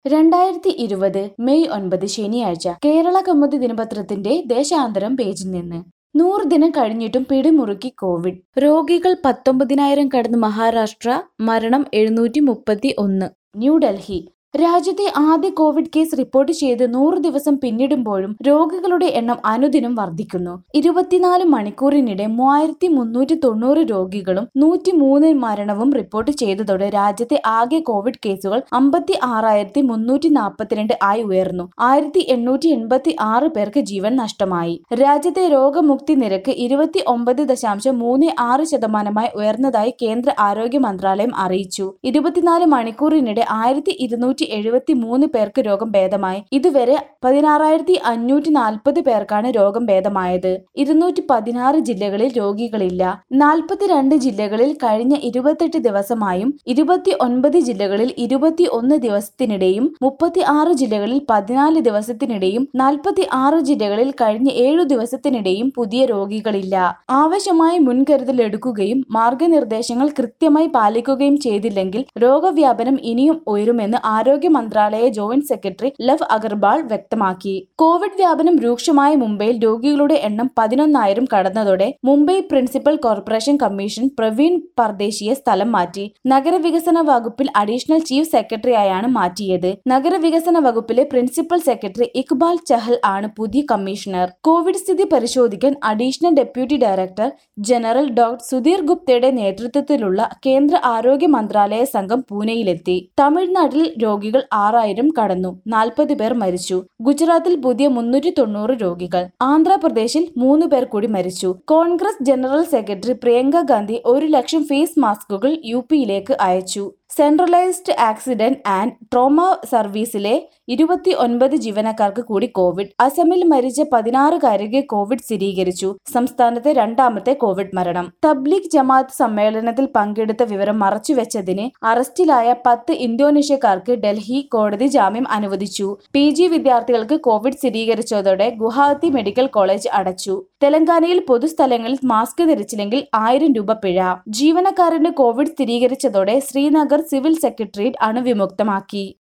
രണ്ടായിരത്തി ഇരുപത് മെയ് ഒൻപത് ശനിയാഴ്ച കേരള കൗമുദി ദിനപത്രത്തിന്റെ ദേശാന്തരം പേജിൽ നിന്ന് നൂറ് ദിനം കഴിഞ്ഞിട്ടും പിടിമുറുക്കി കോവിഡ് രോഗികൾ പത്തൊമ്പതിനായിരം കടന്ന് മഹാരാഷ്ട്ര മരണം എഴുന്നൂറ്റി മുപ്പത്തി ഒന്ന് ന്യൂഡൽഹി രാജ്യത്തെ ആദ്യ കോവിഡ് കേസ് റിപ്പോർട്ട് ചെയ്ത് നൂറ് ദിവസം പിന്നിടുമ്പോഴും രോഗികളുടെ എണ്ണം അനുദിനം വർദ്ധിക്കുന്നു ഇരുപത്തിനാല് മണിക്കൂറിനിടെ മൂവായിരത്തി മുന്നൂറ്റി തൊണ്ണൂറ് രോഗികളും നൂറ്റി മൂന്ന് മരണവും റിപ്പോർട്ട് ചെയ്തതോടെ രാജ്യത്തെ ആകെ കോവിഡ് കേസുകൾ അമ്പത്തി ആറായിരത്തി മുന്നൂറ്റി നാൽപ്പത്തിരണ്ട് ആയി ഉയർന്നു ആയിരത്തി എണ്ണൂറ്റി എൺപത്തി ആറ് പേർക്ക് ജീവൻ നഷ്ടമായി രാജ്യത്തെ രോഗമുക്തി നിരക്ക് ഇരുപത്തി ഒമ്പത് ദശാംശം മൂന്ന് ആറ് ശതമാനമായി ഉയർന്നതായി കേന്ദ്ര ആരോഗ്യ മന്ത്രാലയം അറിയിച്ചു ഇരുപത്തിനാല് മണിക്കൂറിനിടെ ആയിരത്തി ഇരുന്നൂറ്റി എഴുപത്തി മൂന്ന് പേർക്ക് രോഗം ഭേദമായി ഇതുവരെ പതിനാറായിരത്തി അഞ്ഞൂറ്റി നാൽപ്പത് പേർക്കാണ് രോഗം ഭേദമായത് ഇരുന്നൂറ്റി പതിനാറ് ജില്ലകളിൽ രോഗികളില്ല നാൽപ്പത്തിരണ്ട് ജില്ലകളിൽ കഴിഞ്ഞ ഇരുപത്തെട്ട് ദിവസമായും ഇരുപത്തി ഒൻപത് ജില്ലകളിൽ ഇരുപത്തി ഒന്ന് ദിവസത്തിനിടെയും മുപ്പത്തി ആറ് ജില്ലകളിൽ പതിനാല് ദിവസത്തിനിടെയും നാൽപ്പത്തി ആറ് ജില്ലകളിൽ കഴിഞ്ഞ ഏഴു ദിവസത്തിനിടെയും പുതിയ രോഗികളില്ല ആവശ്യമായ മുൻകരുതൽ എടുക്കുകയും മാർഗനിർദ്ദേശങ്ങൾ കൃത്യമായി പാലിക്കുകയും ചെയ്തില്ലെങ്കിൽ രോഗവ്യാപനം ഇനിയും ഉയരുമെന്ന് ആരോഗ്യ മന്ത്രാലയ ജോയിന്റ് സെക്രട്ടറി ലവ് അഗർവാൾ വ്യക്തമാക്കി കോവിഡ് വ്യാപനം രൂക്ഷമായ മുംബൈയിൽ രോഗികളുടെ എണ്ണം പതിനൊന്നായിരം കടന്നതോടെ Mumbai principal corporation commission Praveen പർദേശിയെ സ്ഥലം മാറ്റി നഗരവികസന വകുപ്പിൽ അഡീഷണൽ ചീഫ് സെക്രട്ടറിയായാണ് മാറ്റിയത് നഗരവികസന വകുപ്പിലെ പ്രിൻസിപ്പൽ സെക്രട്ടറി ഇക്ബാൽ ചഹൽ ആണ് പുതിയ കമ്മീഷണർ കോവിഡ് സ്ഥിതി പരിശോധിക്കാൻ additional deputy director general doctor Sudhir ഗുപ്തയുടെ നേതൃത്വത്തിലുള്ള കേന്ദ്ര ആരോഗ്യ മന്ത്രാലയ സംഘം പൂനെയിലെത്തി തമിഴ്നാട്ടിൽ രോഗികൾ ആറായിരം കടന്നു നാൽപ്പത് പേർ മരിച്ചു ഗുജറാത്തിൽ പുതിയ മുന്നൂറ്റി തൊണ്ണൂറ് രോഗികൾ ആന്ധ്രാപ്രദേശിൽ മൂന്ന് പേർ കൂടി മരിച്ചു കോൺഗ്രസ് ജനറൽ സെക്രട്ടറി പ്രിയങ്ക ഗാന്ധി ഒരു ലക്ഷം ഫേസ് മാസ്കുകൾ യു പിയിലേക്ക് അയച്ചു സെൻട്രലൈസ്ഡ് ആക്സിഡന്റ് ആൻഡ് ട്രോമ സർവീസിലെ ഇരുപത്തി ഒൻപത് ജീവനക്കാർക്ക് കൂടി കോവിഡ് അസമിൽ മരിച്ച പതിനാറുകാരിക്ക് കോവിഡ് സ്ഥിരീകരിച്ചു സംസ്ഥാനത്തെ രണ്ടാമത്തെ കോവിഡ് മരണം തബ്ലീഗ് ജമാഅത്ത് സമ്മേളനത്തിൽ പങ്കെടുത്ത വിവരം മറച്ചുവെച്ചതിന് അറസ്റ്റിലായ പത്ത് ഇന്തോനേഷ്യക്കാർക്ക് ഡൽഹി കോടതി ജാമ്യം അനുവദിച്ചു പി ജി വിദ്യാർത്ഥികൾക്ക് കോവിഡ് സ്ഥിരീകരിച്ചതോടെ ഗുവാഹത്തി മെഡിക്കൽ കോളേജ് അടച്ചു തെലങ്കാനയിൽ പൊതുസ്ഥലങ്ങളിൽ മാസ്ക് ധരിച്ചില്ലെങ്കിൽ ആയിരം രൂപ പിഴ ജീവനക്കാരന് കോവിഡ് സ്ഥിരീകരിച്ചതോടെ ശ്രീനഗർ സിവിൽ സെക്രട്ടേറിയറ്റ് അണുവിമുക്തമാക്കി